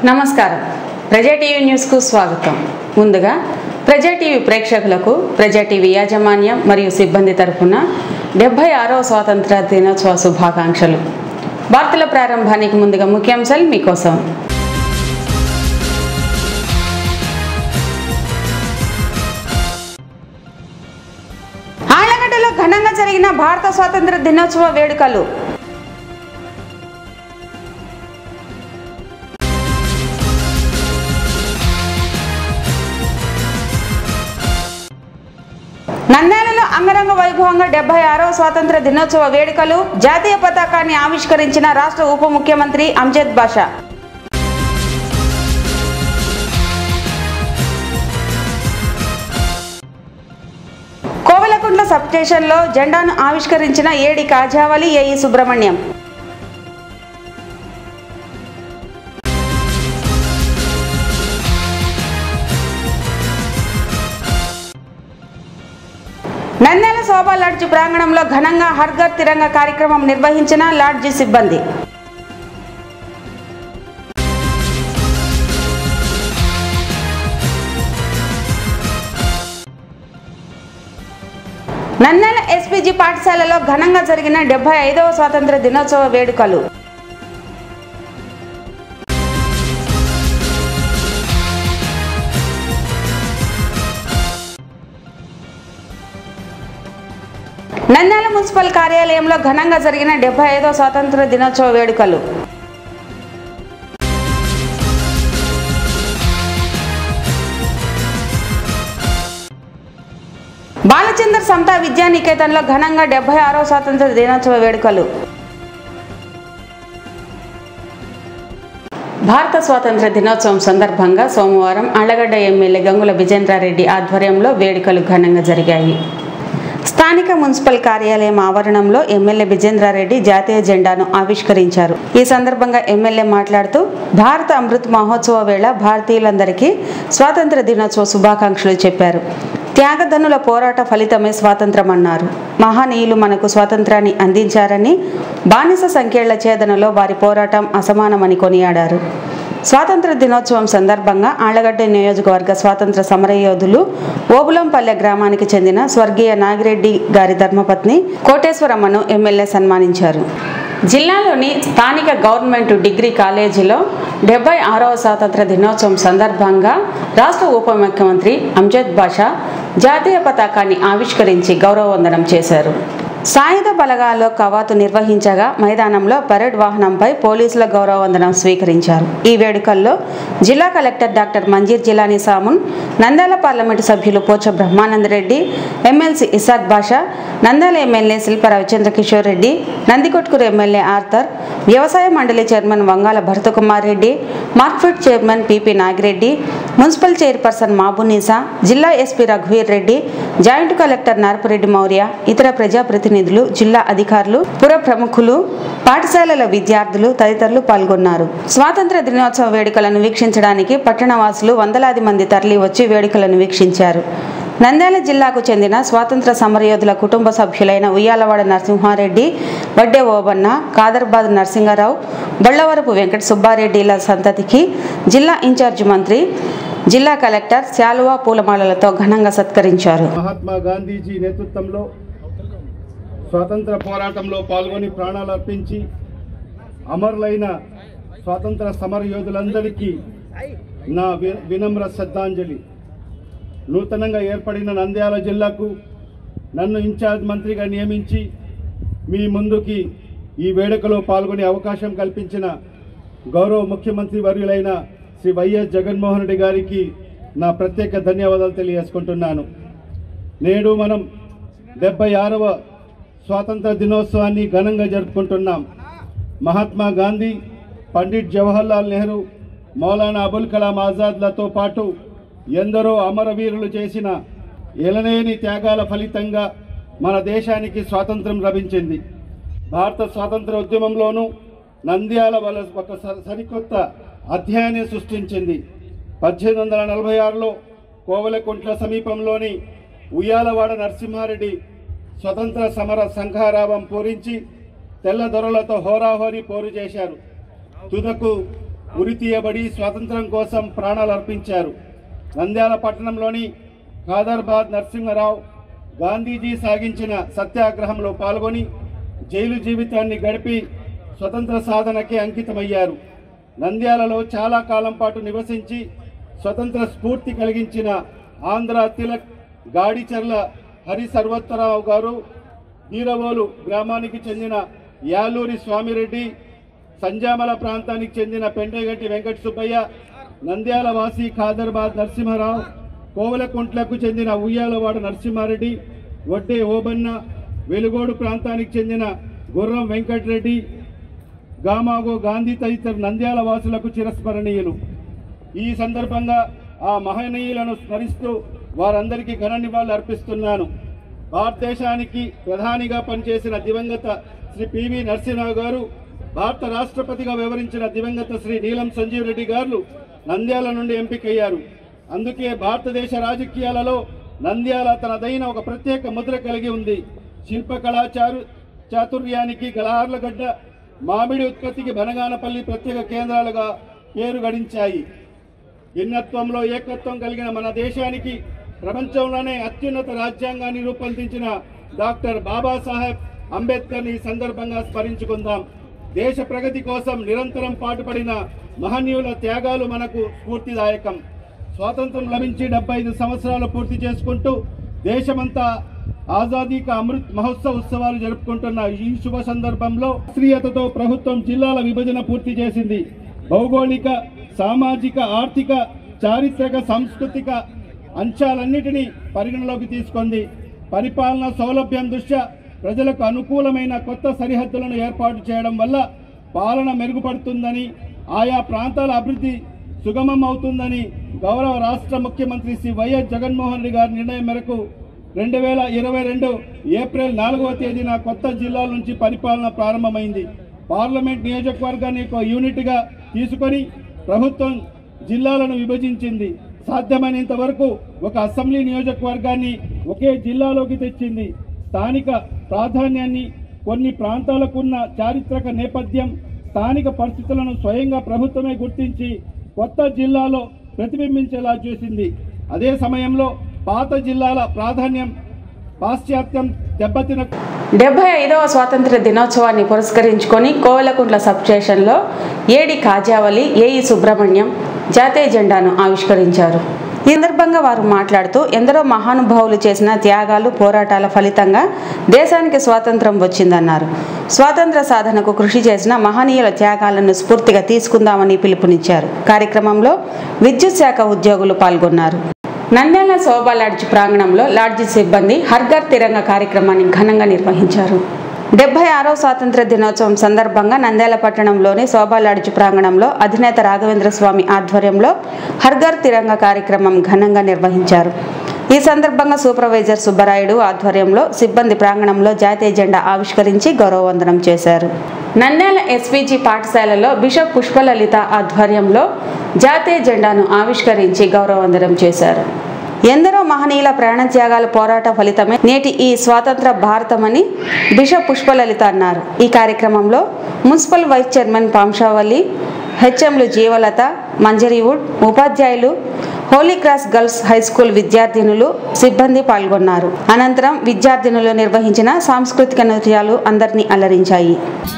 నమస్కారం ప్రజా టీవీ న్యూస్కు స్వాగతం ముందుగా ప్రజా టీవీ ప్రేక్షకులకు ప్రజా టీవీ యాజమాన్యం మరియు సిబ్బంది తరఫున డెబ్బై ఆరవ స్వాతంత్ర దినోత్సవ శుభాకాంక్షలు వార్తల ప్రారంభానికి ముందుగా ముఖ్యాంశాలు మీకోసం ఆళ్లగడ్డలో ఘనంగా జరిగిన భారత స్వాతంత్ర దినోత్సవ వేడుకలు నంద్యాలలో అంగరంగ వైభవంగా డెబ్బై ఆరవ స్వాతంత్ర దినోత్సవ వేడుకలు జాతీయ పతాకాన్ని ఆవిష్కరించిన రాష్ట్ర ఉప ముఖ్యమంత్రి అంజద్ బాషా కోవెలకుంట్ల సబ్ స్టేషన్లో జెండాను ఆవిష్కరించిన AD Kajavali AE Subrahmanyam Nandyal Shobha lodge ప్రాంగణంలో ఘనంగా హర్ఘర్ తిరంగ కార్యక్రమం నిర్వహించిన లాడ్జి సిబ్బంది నంద్యాల ఎస్పీజీ పాఠశాలలో ఘనంగా జరిగిన డెబ్బై ఐదవ స్వాతంత్ర దినోత్సవ వేడుకలు నంద్యాల మున్సిపల్ కార్యాలయంలో ఘనంగా జరిగిన డెబ్బై ఐదవ స్వాతంత్ర దినోత్సవ వేడుకలు బాలచందర్ సమతా విద్యానికేతన్లో ఘనంగా డెబ్బై ఆరవ స్వాతంత్ర దినోత్సవ వేడుకలు భారత స్వాతంత్ర దినోత్సవం సందర్భంగా సోమవారం అళ్లగడ్డ ఎమ్మెల్యే గంగుల విజేంద్రారెడ్డి ఆధ్వర్యంలో వేడుకలు ఘనంగా జరిగాయి స్థానిక మున్సిపల్ కార్యాలయం ఆవరణంలో ఎమ్మెల్యే విజేంద్రారెడ్డి జాతీయ జెండాను ఆవిష్కరించారు ఈ సందర్భంగా ఎమ్మెల్యే మాట్లాడుతూ భారత అమృత్ మహోత్సవ వేళ భారతీయులందరికీ స్వాతంత్ర దినోత్సవ శుభాకాంక్షలు చెప్పారు త్యాగధనుల పోరాట ఫలితమే స్వాతంత్రం అన్నారు మహనీయులు మనకు స్వాతంత్రాన్ని అందించారని బానిస సంఖ్యల ఛేదనలో వారి పోరాటం అసమానమని కొనియాడారు స్వాతంత్ర దినోత్సవం సందర్భంగా ఆళ్లగడ్డ నియోజకవర్గ స్వాతంత్ర సమరయోధులు ఓబులంపల్లె గ్రామానికి చెందిన స్వర్గీయ నాగిరెడ్డి గారి ధర్మపత్ని కోటేశ్వరమ్మను ఎమ్మెల్యే సన్మానించారు జిల్లాలోని స్థానిక గవర్నమెంట్ డిగ్రీ కాలేజీలో డెబ్బై ఆరవ స్వాతంత్ర దినోత్సవం సందర్భంగా రాష్ట్ర ఉప ముఖ్యమంత్రి అంజద్ బాషా జాతీయ పతాకాన్ని ఆవిష్కరించి గౌరవవందనం చేశారు సాయుధ బలగాల్లో కవాతు నిర్వహించగా మైదానంలో పరేడ్ వాహనంపై పోలీసుల గౌరవవందనం స్వీకరించారు ఈ వేడుకల్లో జిల్లా collector doctor Manzir Jilani Samoon Nandyal parliament సభ్యులు Pocha Brahmananda Reddy MLC Isaq Basha Nandyal MLA Shilpa Ravichandra Kishore Reddy Nandikotkur MLA Arthur వ్యవసాయ మండలి chairman Vangala Bharath Kumar Reddy Markfed chairman PP Nagireddy municipal chairperson Mabunisa జిల్లా ఎస్పీ రఘువీర్ రెడ్డి జాయింట్ కలెక్టర్ నారపరెడ్డి మౌర్య ఇతర ప్రజాప్రతినిధులు జిల్లా అధికారులు పుర ప్రముఖులు పాఠశాలల విద్యార్థులు తదితరులు పాల్గొన్నారు స్వాతంత్ర దినోత్సవ వేడుకలను వీక్షించడానికి పట్టణవాసులు వందలాది మంది తరలి వచ్చి వేడుకలను వీక్షించారు నంద్యాల జిల్లాకు చెందిన స్వాతంత్ర సమరయోధుల కుటుంబ సభ్యులైన ఉయ్యాలవాడ నరసింహారెడ్డి వడ్డే ఓబన్న కాదర్బాద్ నరసింహారావు బళ్ళవరపు వెంకట సుబ్బారెడ్డిల సంతతికి జిల్లా ఇన్ఛార్జి మంత్రి జిల్లా కలెక్టర్ శాలువా పూలమాలలతో ఘనంగా సత్కరించారు మహాత్మా గాంధీజీ నేతృత్వంలో స్వాతంత్ర పోరాటంలో పాల్గొని ప్రాణాలు అర్పించి అమరులైన స్వాతంత్ర సమర యోధులందరికీ నా వి- వినమ్ర శ్రద్ధాంజలి నూతనంగా ఏర్పడిన నంద్యాల జిల్లాకు నన్ను ఇన్ఛార్జ్ మంత్రిగా నియమించి మీ ముందుకి ఈ వేడుకలో పాల్గొనే అవకాశం కల్పించిన గౌరవ ముఖ్యమంత్రి వర్యులైన శ్రీ వైఎస్ జగన్మోహన్ రెడ్డి గారికి నా ప్రత్యేక ధన్యవాదాలు తెలియజేసుకుంటున్నాను నేడు మనం డెబ్బై ఆరవ స్వాతంత్ర దినోత్సవాన్ని ఘనంగా జరుపుకుంటున్నాం మహాత్మా గాంధీ పండిట్ జవహర్లాల్ నెహ్రూ మౌలానా అబుల్ కలాం ఆజాద్లతో పాటు ఎందరో అమరవీరులు చేసిన ఎలనేని త్యాగాల ఫలితంగా మన దేశానికి స్వాతంత్రం లభించింది భారత స్వాతంత్ర ఉద్యమంలోనూ నంద్యాల వల ఒక స- సరికొత్త అధ్యాయాన్ని సృష్టించింది పద్దెనిమిది వందల నలభై ఆరులో కోవలకుంట్ల సమీపంలోని ఉయ్యాలవాడ నరసింహారెడ్డి స్వతంత్ర సమర సంఘారావం పూరించి తెల్ల దొరలతో హోరాహోరీ పోరు చేశారు తుదకు ఉరి తీయబడి స్వాతంత్రం కోసం ప్రాణాలు అర్పించారు నంద్యాల పట్టణంలోని ఖాదర్బాద్ నరసింహరావు గాంధీజీ సాగించిన సత్యాగ్రహంలో పాల్గొని జైలు జీవితాన్ని గడిపి స్వతంత్ర సాధనకే అంకితమయ్యారు నంద్యాలలో చాలా కాలం పాటు నివసించి స్వతంత్ర స్ఫూర్తి కలిగించిన ఆంధ్ర తిలక్ గాడిచర్ల హరి సర్వత్వరావు గారు వీరవోలు గ్రామానికి చెందిన యాలూరి స్వామిరెడ్డి సంజామల ప్రాంతానికి చెందిన పెంటగంటి వెంకట సుబ్బయ్య నంద్యాల వాసి ఖాదర్బాద్ నరసింహారావు కోవలకుంట్లకు చెందిన ఉయ్యాలవాడ నరసింహారెడ్డి వడ్డే ఓబన్న వెలుగోడు ప్రాంతానికి చెందిన గుర్రం వెంకటరెడ్డి గామాగో గాంధీ తదితర నంద్యాల వాసులకు చిరస్మరణీయులు ఈ సందర్భంగా ఆ మహనీయులను స్మరిస్తూ వారందరికీ ఘన నివాళులు అర్పిస్తున్నాను భారతదేశానికి ప్రధానిగా పనిచేసిన దివంగత శ్రీ పివి నరసింహరావు గారు భారత రాష్ట్రపతిగా వ్యవహరించిన దివంగత శ్రీ నీలం సంజీవ్ రెడ్డి గారు నంద్యాల నుండి ఎంపికయ్యారు అందుకే భారతదేశ రాజకీయాలలో నంద్యాల తనదైన ఒక ప్రత్యేక ముద్ర కలిగి ఉంది శిల్పకళాచారు చాతుర్యానికి గలహార్లగడ్డ మామిడి ఉత్పత్తికి బనగానపల్లి ప్రత్యేక కేంద్రాలుగా పేరు గడించాయి భిన్నత్వంలో ఏకత్వం కలిగిన మన దేశానికి ప్రపంచంలోనే అత్యున్నత రాజ్యాంగాన్ని రూపొందించిన డాక్టర్ బాబాసాహెబ్ అంబేద్కర్ని ఈ సందర్భంగా స్మరించుకుందాం దేశ ప్రగతి కోసం నిరంతరం పాటుపడిన మహనీయుల త్యాగాలు మనకు స్ఫూర్తిదాయకం స్వాతంత్రం లభించి డెబ్బై ఐదు సంవత్సరాలు పూర్తి చేసుకుంటూ దేశమంతా ఆజాదీ కా అమృత్ మహోత్సవ్ ఉత్సవాలు జరుపుకుంటున్న ఈ శుభ సందర్భంలో స్త్రీయతతో ప్రభుత్వం జిల్లాల విభజన పూర్తి చేసింది భౌగోళిక సామాజిక ఆర్థిక చారిత్రక సాంస్కృతిక అంశాలన్నిటినీ పరిగణలోకి తీసుకుంది పరిపాలన సౌలభ్యం దృష్ట్యా ప్రజలకు అనుకూలమైన కొత్త సరిహద్దులను ఏర్పాటు చేయడం వల్ల పాలన మెరుగుపడుతుందని ఆయా ప్రాంతాల అభివృద్ధి సుగమం అవుతుందని గౌరవ రాష్ట్ర ముఖ్యమంత్రి శ్రీ వైఎస్ జగన్మోహన్ రెడ్డి గారి నిర్ణయం మేరకు రెండు వేల ఇరవై రెండు ఏప్రిల్ నాలుగవ తేదీన కొత్త జిల్లాల నుంచి పరిపాలన ప్రారంభమైంది పార్లమెంట్ నియోజకవర్గాన్ని ఒక యూనిట్గా తీసుకొని ప్రభుత్వం జిల్లాలను విభజించింది సాధ్యమైనంత వరకు ఒక అసెంబ్లీ నియోజకవర్గాన్ని ఒకే జిల్లాలోకి తెచ్చింది స్థానిక ప్రాధాన్యాన్ని కొన్ని ప్రాంతాలకున్న చారిత్రక నేపథ్యం స్థానిక పరిస్థితులను స్వయంగా ప్రభుత్వమే గుర్తించి కొత్త జిల్లాలో ప్రతిబింబించేలా చేసింది అదే సమయంలో పాత జిల్లాల ప్రాధాన్యం పాశ్చాత్యం దెబ్బతిన డెబ్బై ఐదవ స్వాతంత్ర దినోత్సవాన్ని పురస్కరించుకొని కోవెలకుంట్ల సబ్ స్టేషన్లో ఏడి కాజావలి ఏఈ సుబ్రహ్మణ్యం జాతీయ జెండాను ఆవిష్కరించారు ఈ సందర్భంగా వారు మాట్లాడుతూ ఎందరో మహానుభావులు చేసిన త్యాగాలు పోరాటాల ఫలితంగా దేశానికి స్వాతంత్రం వచ్చిందన్నారు స్వాతంత్ర సాధనకు కృషి చేసిన మహనీయుల త్యాగాలను స్ఫూర్తిగా తీసుకుందామని పిలుపునిచ్చారు కార్యక్రమంలో విద్యుత్ శాఖ ఉద్యోగులు పాల్గొన్నారు నంద్యాల శోభా లాడ్జ్ ప్రాంగణంలో లాడ్జి సిబ్బంది హర్ఘర్ తిరంగ కార్యక్రమాన్ని ఘనంగా నిర్వహించారు డెబ్బై ఆరో స్వాతంత్ర దినోత్సవం సందర్భంగా నంద్యాల పట్టణంలోని శోభా లాడ్జ్ ప్రాంగణంలో అధినేత రాఘవేంద్ర స్వామి ఆధ్వర్యంలో హర్ఘర్ తిరంగ కార్యక్రమం ఘనంగా నిర్వహించారు ఈ సందర్భంగా సూపర్వైజర్ సుబ్బరాయుడు ఆధ్వర్యంలో సిబ్బంది ప్రాంగణంలో జాతీయ జెండా ఆవిష్కరించి గౌరవవందనం చేశారు నంద్యాల ఎస్పీజీ పాఠశాలలో బిషప్ పుష్పలలిత ఆధ్వర్యంలో జాతీయ జెండాను ఆవిష్కరించి గౌరవవందనం చేశారు ఎందరో మహనీయుల ప్రాణత్యాగాల పోరాట ఫలితమే నేటి ఈ స్వాతంత్ర భారతమని బిషప్ పుష్పలలిత అన్నారు ఈ కార్యక్రమంలో మున్సిపల్ వైస్ చైర్మన్ పాంశావల్లి హెచ్ఎంలు జీవలత మంజరీవుడ్ ఉపాధ్యాయులు Holy Cross girls high school విద్యార్థినులు సిబ్బంది పాల్గొన్నారు అనంతరం విద్యార్థినులు నిర్వహించిన సాంస్కృతిక నృత్యాలు అందరినీ అలరించాయి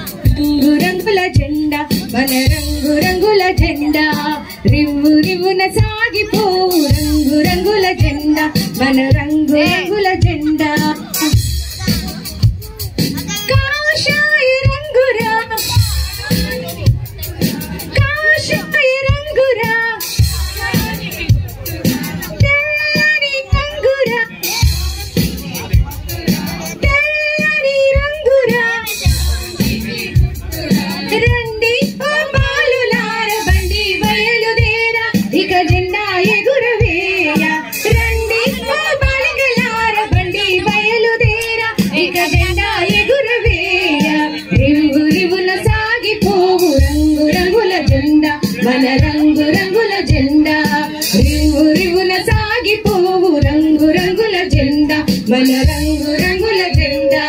రంగు రంగుల జెండా మన రంగు రంగుల జెండా రివ్వు రివ్వున సాగిపోవు రంగు రంగుల జెండా మన రంగు రంగుల జెండా కాషాయ రంగురా కాషాయ రంగురా తెల్లని రంగురా తెల్లని రంగురా రండి ఓ బాలులార బండి బయలుదేరా ఇక జెండా ఎగురవేయ రండి ఓ బాలికలార బండి బయలుదేరా ఇక జెండా ఎగురవేయ రివ్వు రివ్వున సాగిపోవు రంగు రంగుల జెండా మన రంగు రంగుల జెండా రివ్వు రివ్వున సాగిపోవు రంగు రంగుల జెండా మన రంగు రంగుల జెండా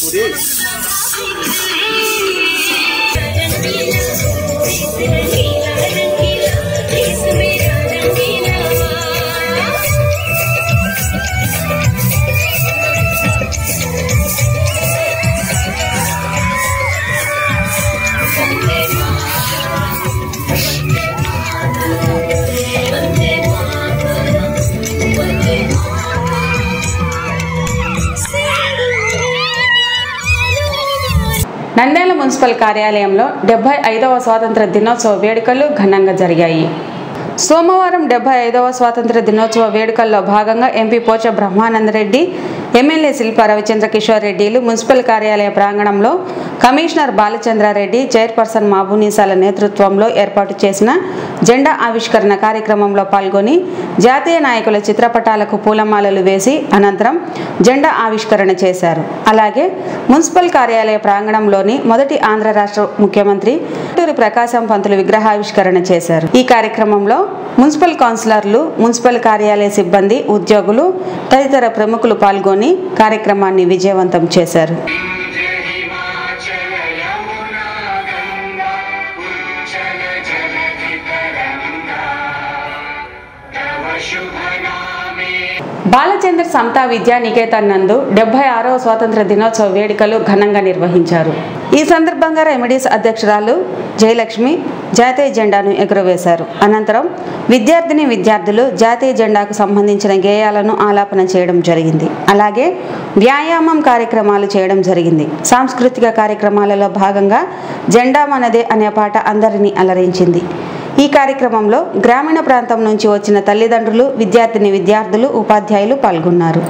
నంద్యాల మున్సిపల్ కార్యాలయంలో డెబ్బై ఐదవ స్వాతంత్ర దినోత్సవ వేడుకలు ఘనంగా జరిగాయి సోమవారం డెబ్బై ఐదవ స్వాతంత్ర దినోత్సవ వేడుకల్లో భాగంగా ఎంపీ పోచ బ్రహ్మానందరెడ్డి ఎమ్మెల్యే శిల్ప రవిచంద్ర కిషోర్ రెడ్డిలు మున్సిపల్ కార్యాలయ ప్రాంగణంలో కమిషనర్ బాలచంద్రారెడ్డి చైర్పర్సన్ మాబునీసాల నేతృత్వంలో ఏర్పాటు చేసిన జెండా ఆవిష్కరణ కార్యక్రమంలో పాల్గొని జాతీయ నాయకుల చిత్రపటాలకు పూలమాలలు వేసి అనంతరం జెండా ఆవిష్కరణ చేశారు అలాగే మున్సిపల్ కార్యాలయ ప్రాంగణంలోని మొదటి ఆంధ్ర రాష్ట్ర ముఖ్యమంత్రి గుంటూరు ప్రకాశం పంతులు విగ్రహావిష్కరణ చేశారు ఈ కార్యక్రమంలో మున్సిపల్ కౌన్సిలర్లు మున్సిపల్ కార్యాలయ సిబ్బంది ఉద్యోగులు తదితర ప్రముఖులు పాల్గొని కార్యక్రమాన్ని విజయవంతం చేశారు हिमाचल यमुना गङ्गा उच्चल जलधितरङ्गा तव शुभ नामे బాలచంద్ర సమతా విద్యా నికేతన్ నందు డెబ్బై ఆరవ స్వాతంత్ర దినోత్సవ వేడుకలు ఘనంగా నిర్వహించారు ఈ సందర్భంగా రెమెడీస్ అధ్యక్షురాలు జయలక్ష్మి జాతీయ జెండాను ఎగురవేశారు అనంతరం విద్యార్థిని విద్యార్థులు జాతీయ జెండాకు సంబంధించిన గేయాలను ఆలాపన చేయడం జరిగింది అలాగే వ్యాయామం కార్యక్రమాలు చేయడం జరిగింది సాంస్కృతిక కార్యక్రమాలలో భాగంగా జెండా మనదే అనే పాట అందరినీ అలరించింది ఈ కార్యక్రమంలో గ్రామీణ ప్రాంతం నుంచి వచ్చిన తల్లిదండ్రులు విద్యార్థిని విద్యార్థులు ఉపాధ్యాయులు పాల్గొన్నారు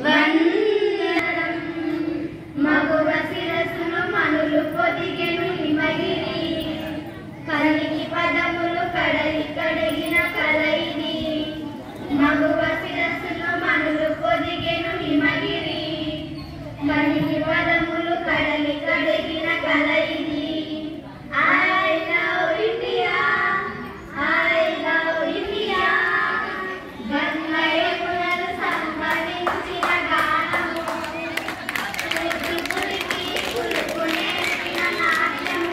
మగువ శిరస్సును మనులు పొదిగెను హిమగిరి కలికి పదములు కడలి కడిగిన కలయిది మగువ శిరస్సును మనులు పొదిగెను హిమగిరి కలికి పదములు కడలి కడిగిన కలయిది I love India I love India గంగయమునలు సంహరించిన గానము కూచిపూడికి పులుకునేసిన నాట్యము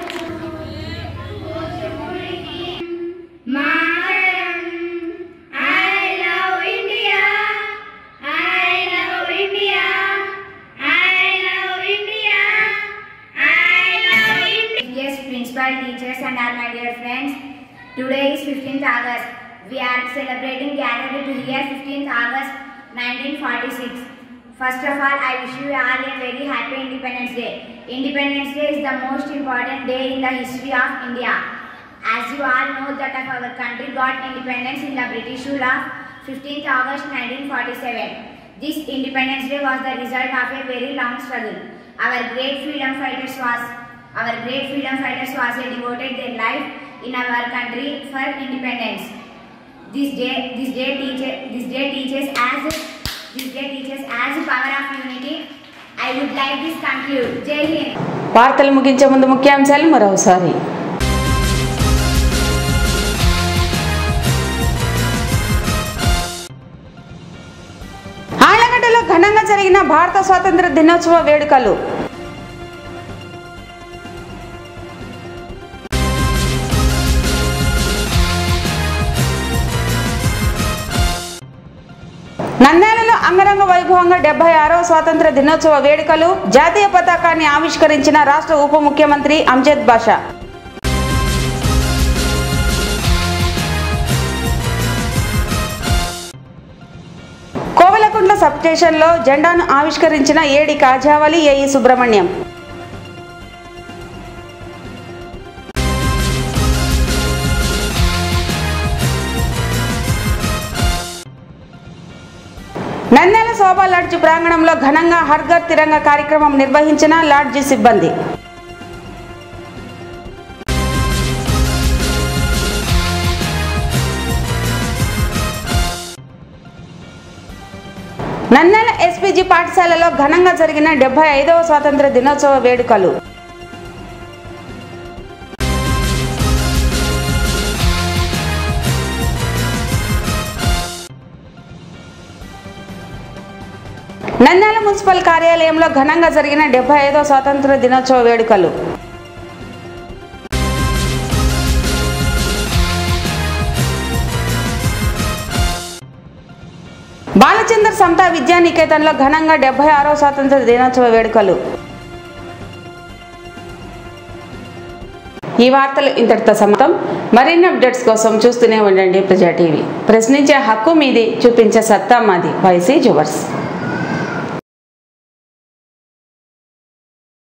కూచిపూడికి మాయం I love India I love India I love India I love India Yes, principal, teachers, and all my dear friends. Today is 15th August. We are celebrating gathered to hear 15th August 1946. First of all, I wish you all a very happy Independence Day. Independence Day is the most important day in the history of India. As you all know that of our country got independence in the British rule of 15th August 1947. This Independence Day was the result of a very long struggle. Our great freedom fighters was our great freedom fighters was a devoted their life in our country for independence. This day, this day teaches, this day teaches as, this day teaches as power of unity. I would like this conclude. Jai Hind. వార్తలు ముగించే ముందు ముఖ్యాంశాలు మరోసారి ఆళ్లగడ్డలో ఘనంగా జరిగిన భారత స్వాతంత్ర దినోత్సవ వేడుకలు నంద్యాలలో అంగరంగ వైభవంగా డెబ్బై ఆరవ స్వాతంత్ర దినోత్సవ వేడుకలు జాతీయ పతాకాన్ని ఆవిష్కరించిన రాష్ట్ర ఉప ముఖ్యమంత్రి అంజద్ బాషా కోవెలకుంట్ల సబ్ స్టేషన్లో జెండాను ఆవిష్కరించిన AD Kajavali AE Subrahmanyam Nandyal Shobha lodge ప్రాంగణంలో ఘనంగా హర్ఘర్ తిరంగ కార్యక్రమం నిర్వహించిన లాడ్జి సిబ్బంది నంద్యాల ఎస్పీజీ పాఠశాలలో ఘనంగా జరిగిన డెబ్బై ఐదవ స్వాతంత్ర దినోత్సవ వేడుకలు నంద్యాల మున్సిపల్ కార్యాలయంలో ఘనంగా జరిగిన డెబ్బై ఐదో స్వాతంత్ర దినోత్సవ వేడుకలు బాలచందర్ సమతా విద్యానికేతన్లో ఘనంగా డెబ్బై ఆరో స్వాతంత్ర దినోత్సవ వేడుకలు ఈ వార్తలు ఇంతటితో సమాప్తం మరిన్ని అప్డేట్స్ కోసం చూస్తూనే ఉండండి ప్రజా టీవీ ప్రశ్నించే హక్కు మీది చూపించే సత్తా మాది వైసీ జువర్స్